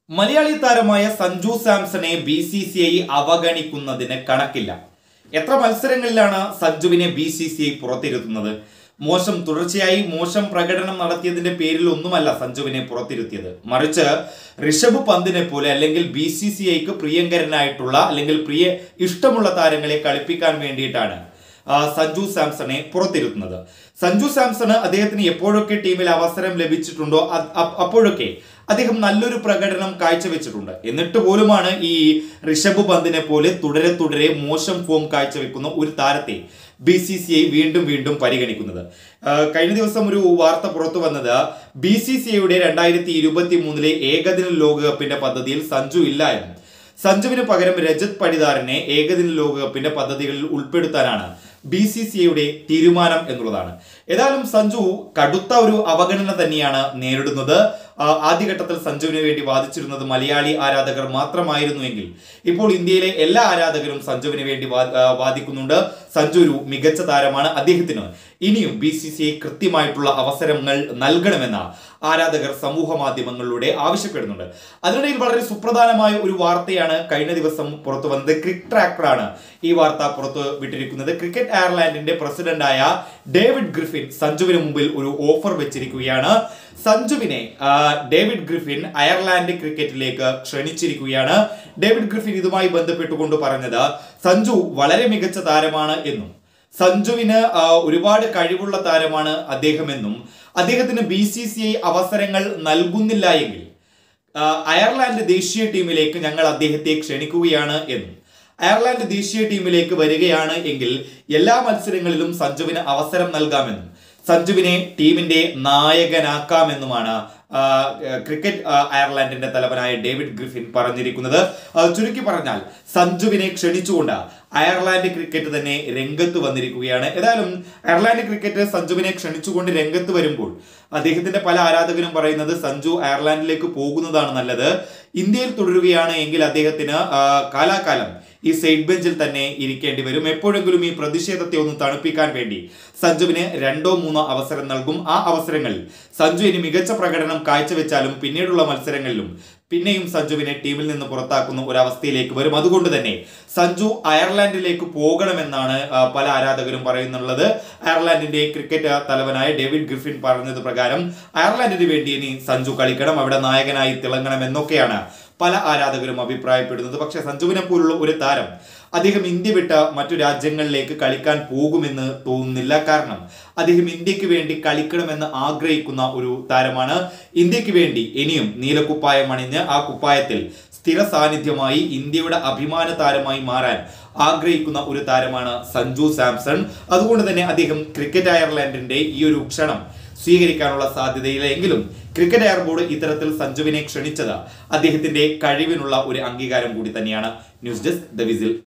മലയാളി താരമായ സഞ്ജു സാംസണെ B C C I അവഗണിക്കുന്നതിന് കണക്കില്ല എത്ര മത്സരങ്ങളിലാണ് സഞ്ജുവിനെ ബി സി സി ഐ പുറത്തിരുത്തുന്നത് മോശം തുടർച്ചയായി മോശം പ്രകടനം നടത്തിയതിന്റെ പേരിൽ ഒന്നുമല്ല സഞ്ജുവിനെ പുറത്തിരുത്തിയത് മറിച്ച് ഋഷഭ് പന്തിനെ പോലെ അല്ലെങ്കിൽ ബി സി സി ഐക്ക് പ്രിയങ്കരനായിട്ടുള്ള അല്ലെങ്കിൽ പ്രിയ ഇഷ്ടമുള്ള താരങ്ങളെ കളിപ്പിക്കാൻ വേണ്ടിയിട്ടാണ് ആ, സഞ്ജു സാംസണെ പുറത്തിരുത്തുന്നത് സഞ്ജു സാംസണ് അദ്ദേഹത്തിന് എപ്പോഴൊക്കെ ടീമിൽ അവസരം ലഭിച്ചിട്ടുണ്ടോ അത് അ- അപ്പോഴൊക്കെ അദ്ദേഹം നല്ലൊരു പ്രകടനം കാഴ്ചവെച്ചിട്ടുണ്ട് എന്നിട്ട് പോലുമാണ് ഈ ഋഷഭ് പന്തിനെ പോലെ തുടരെ തുടരെ മോശം ഫോം കാഴ്ചവെക്കുന്ന ഒരു താരത്തെ ബി സി സി ഐ വീണ്ടും വീണ്ടും പരിഗണിക്കുന്നത് ആ, കഴിഞ്ഞ ദിവസം ഒരു വാർത്ത പുറത്തു വന്നത് ബി സി സി ഐയുടെ രണ്ടായിരത്തി ഇരുപത്തി മൂന്നിലെ ഏകദിന ലോകകപ്പിന്റെ പദ്ധതിയിൽ സഞ്ജു ഇല്ല എന്ന് സഞ്ജുവിന് പകരം രജത് പടിദാറിനെ ഏകദിന ലോകകപ്പിന്റെ പദ്ധതികളിൽ ഉൾപ്പെടുത്താനാണ് ബി സി സി ഐയുടെ തീരുമാനം എന്നുള്ളതാണ് ഏതായാലും സഞ്ജു കടുത്ത ഒരു അവഗണന തന്നെയാണ് നേരിടുന്നത് ആ, ആദ്യഘട്ടത്തിൽ സഞ്ജുവിന് വേണ്ടി വാദിച്ചിരുന്നത് മലയാളി ആരാധകർ മാത്രമായിരുന്നുവെങ്കിൽ ഇപ്പോൾ ഇന്ത്യയിലെ എല്ലാ ആരാധകരും സഞ്ജുവിന് വേണ്ടി വാ- ആ, വാദിക്കുന്നുണ്ട് സഞ്ജു ഒരു മികച്ച താരമാണ് അദ്ദേഹത്തിന് ഇനിയും ബി സി സി ഐ കൃത്യമായിട്ടുള്ള അവസരങ്ങൾ നൽകണമെന്ന ആരാധകർ സമൂഹ മാധ്യമങ്ങളിലൂടെ ആവശ്യപ്പെടുന്നുണ്ട് അതിനിടയിൽ വളരെ സുപ്രധാനമായ ഒരു വാർത്തയാണ് കഴിഞ്ഞ ദിവസം പുറത്തു വന്നത് ക്രിക് ട്രാക്കറാണ് ഈ വാർത്ത പുറത്തു വിട്ടിരിക്കുന്നത് ക്രിക്കറ്റ് അയർലാൻഡിന്റെ പ്രസിഡന്റായ ഡേവിഡ് ഗ്രിഫിൻ സഞ്ജുവിന് മുമ്പിൽ ഒരു ഓഫർ വെച്ചിരിക്കുകയാണ് സഞ്ജുവിനെ ആ, ഡേവിഡ് ഗ്രിഫിൻ അയർലാൻഡ് ക്രിക്കറ്റിലേക്ക് ക്ഷണിച്ചിരിക്കുകയാണ് ഡേവിഡ് ഗ്രിഫിൻ ഇതുമായി ബന്ധപ്പെട്ടുകൊണ്ട് പറഞ്ഞത് സഞ്ജു വളരെ മികച്ച താരമാണ് എന്നും സഞ്ജുവിന് ആ, ഒരുപാട് കഴിവുള്ള താരമാണ് അദ്ദേഹമെന്നും അദ്ദേഹത്തിന് ബി സി സി ഐ അവസരങ്ങൾ നൽകുന്നില്ല എങ്കിൽ ആ, അയർലാൻഡ് ദേശീയ ടീമിലേക്ക് ഞങ്ങൾ അദ്ദേഹത്തെ ക്ഷണിക്കുകയാണ് എന്നും അയർലാൻഡ് ദേശീയ ടീമിലേക്ക് വരികയാണ് എങ്കിൽ എല്ലാ മത്സരങ്ങളിലും സഞ്ജുവിന് അവസരം നൽകാമെന്നും സഞ്ജുവിനെ ടീമിന്റെ നായകനാക്കാമെന്നുമാണ് ആ, ക്രിക്കറ്റ് ആ, അയർലാൻഡിന്റെ തലവനായ ഡേവിഡ് ഗ്രിഫിൻ പറഞ്ഞിരിക്കുന്നത് ആ, ചുരുക്കി പറഞ്ഞാൽ സഞ്ജുവിനെ ക്ഷണിച്ചുകൊണ്ട് അയർലാൻഡ് ക്രിക്കറ്റ് തന്നെ രംഗത്ത് വന്നിരിക്കുകയാണ് ഏതായാലും അയർലാൻഡ് ക്രിക്കറ്റ് സഞ്ജുവിനെ ക്ഷണിച്ചുകൊണ്ട് രംഗത്ത് വരുമ്പോൾ അദ്ദേഹത്തിന്റെ പല ആരാധകരും പറയുന്നത് സഞ്ജു അയർലാൻഡിലേക്ക് പോകുന്നതാണ് നല്ലത് ഇന്ത്യയിൽ തുടരുകയാണ് എങ്കിൽ അദ്ദേഹത്തിന് ആ, കാലാകാലം ഈ സൈഡ് ബെഞ്ചിൽ തന്നെ ഇരിക്കേണ്ടി വരും എപ്പോഴെങ്കിലും ഈ പ്രതിഷേധത്തെ ഒന്ന് തണുപ്പിക്കാൻ വേണ്ടി സഞ്ജുവിന് രണ്ടോ മൂന്നോ അവസരം നൽകും ആ അവസരങ്ങളിൽ സഞ്ജു ഇനി മികച്ച പ്രകടനം കാഴ്ചവെച്ചാലും പിന്നീടുള്ള മത്സരങ്ങളിലും പിന്നെയും സഞ്ജുവിനെ ടീമിൽ നിന്ന് പുറത്താക്കുന്ന ഒരു അവസ്ഥയിലേക്ക് വരും അതുകൊണ്ട് തന്നെ സഞ്ജു അയർലാൻഡിലേക്ക് പോകണമെന്നാണ് ആ, പല ആരാധകരും പറയുന്നുള്ളത് അയർലാൻഡിന്റെ ക്രിക്കറ്റ് തലവനായ ഡേവിഡ് ഗ്രിഫിൻ പറഞ്ഞത് പ്രകാരം അയർലാൻഡിന് വേണ്ടി ഇനി സഞ്ജു കളിക്കണം അവിടെ നായകനായി തിളങ്ങണം എന്നൊക്കെയാണ് പല ആരാധകരും അഭിപ്രായപ്പെടുന്നത് പക്ഷെ സഞ്ജുവിനെ പോലുള്ള ഒരു താരം അദ്ദേഹം ഇന്ത്യ വിട്ട മറ്റു രാജ്യങ്ങളിലേക്ക് കളിക്കാൻ പോകുമെന്ന് തോന്നുന്നില്ല കാരണം അദ്ദേഹം ഇന്ത്യക്ക് വേണ്ടി കളിക്കണമെന്ന് ആഗ്രഹിക്കുന്ന ഒരു താരമാണ് ഇന്ത്യക്ക് വേണ്ടി ഇനിയും നീലക്കുപ്പായം അണിഞ്ഞ് ആ കുപ്പായത്തിൽ സ്ഥിര സാന്നിധ്യമായി ഇന്ത്യയുടെ അഭിമാന താരമായി മാറാൻ ആഗ്രഹിക്കുന്ന ഒരു താരമാണ് സഞ്ജു സാംസൺ അതുകൊണ്ട് തന്നെ അദ്ദേഹം ക്രിക്കറ്റ് അയർലാൻഡിന്റെ ഈ ഒരു ക്ഷണം സ്വീകരിക്കാനുള്ള സാധ്യതയില്ല എങ്കിലും ക്രിക്കറ്റ് എയർ ബോർഡ് ഇത്തരത്തിൽ സഞ്ജുവിനെ ക്ഷണിച്ചത് അദ്ദേഹത്തിന്റെ കഴിവിനുള്ള ഒരു അംഗീകാരം കൂടി തന്നെയാണ് ന്യൂസ് ഡെസ്ക് ദ വിസിൽ